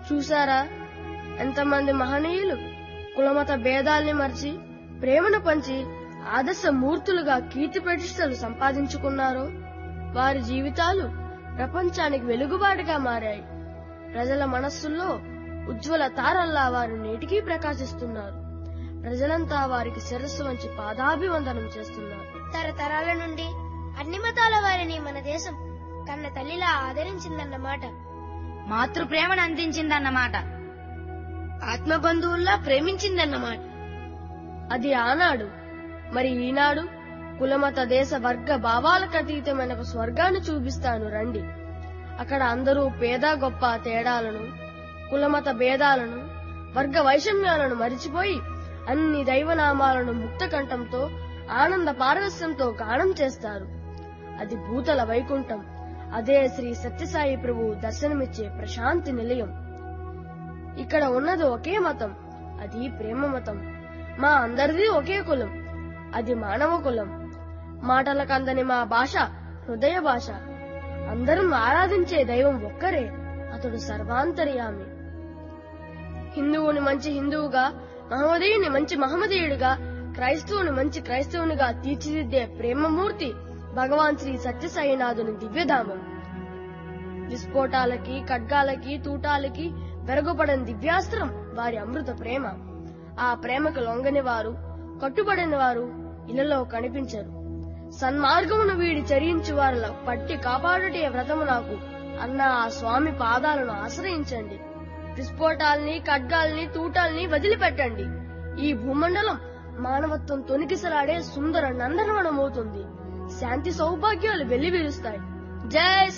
చూసారా ఎంతమంది మహనీయులు కులమత భేదాల్ని మరిచి ప్రేమను పంచి ఆదర్శ మూర్తులుగా కీర్తి ప్రతిష్టలు సంపాదించుకున్నారో వారి జీవితాలు ప్రపంచానికి వెలుగుబాటుగా మారాయి ప్రజల మనస్సుల్లో ఉజ్వల తారల్లా వారు నేటికీ ప్రకాశిస్తున్నారు ప్రజలంతా వారికి శిరస్సు వంచి పాదాభివందనం చేస్తున్నారు తరతరాల నుండి అన్ని మతాల వారిని మన దేశం కన్న తల్లిలా ఆదరించిందన్నమాట మాతృ ప్రేమను అందించిందన్నమాట ఆత్మ బంధువుల్లా ప్రేమించిందన్నమాట అది ఆనాడు మరి ఈనాడు కులమత దేశ వర్గ భావాలకు అతీతమైన ఒక స్వర్గాన్ని చూపిస్తాను రండి అక్కడ అందరూ పేద గొప్ప తేడాలను కులమత భేదాలను వర్గ వైషమ్యాలను మరిచిపోయి అన్ని దైవనామాలను ముక్త కంఠంతో ఆనంద పారవస్యంతో గానం చేస్తారు అది భూతల వైకుంఠం అదే శ్రీ సత్యసాయి ప్రభువు దర్శనమిచ్చే ప్రశాంతి నిలయం ఇక్కడ ఉన్నది ఒకే మతం అది ప్రేమ మతం మా అందరిది ఒకే కులం అది మానవ కులం మాటలకందని మా భాష హృదయ భాష అందరం ఆరాధించే దైవం ఒక్కరే అతడు సర్వాంతర్యామి హిందువుని మంచి హిందువుగా మహమ్మదీయుని మంచి మహమ్మదీయుడిగా క్రైస్తవుని మంచి క్రైస్తవునిగా తీర్చిదిద్దే ప్రేమమూర్తి భగవాన్ శ్రీ సత్యసాయినాథుని దివ్యధామం విస్ఫోటాలకి ఖడ్గాలకి తూటాలకి వెరగబడని దివ్యాస్త్రం వారి అమృత ప్రేమ ఆ ప్రేమకు లొంగని వారు కట్టుబడిన వారు ఇళ్లలో కనిపించరు సన్మార్గమును వీడి చరించు వారిల పట్టి కాపాడుటే వ్రతము నాకు అన్న ఆ స్వామి పాదాలను ఆశ్రయించండి విస్ఫోటాల్ని ఖడ్గాల్ని తూటాల్ని వదిలిపెట్టండి ఈ భూమండలం మానవత్వం తొనికిసలాడే సుందర నందనవనమవుతుంది శాంతి సౌభాగ్యాలు వెల్లివిరుస్తాయి జై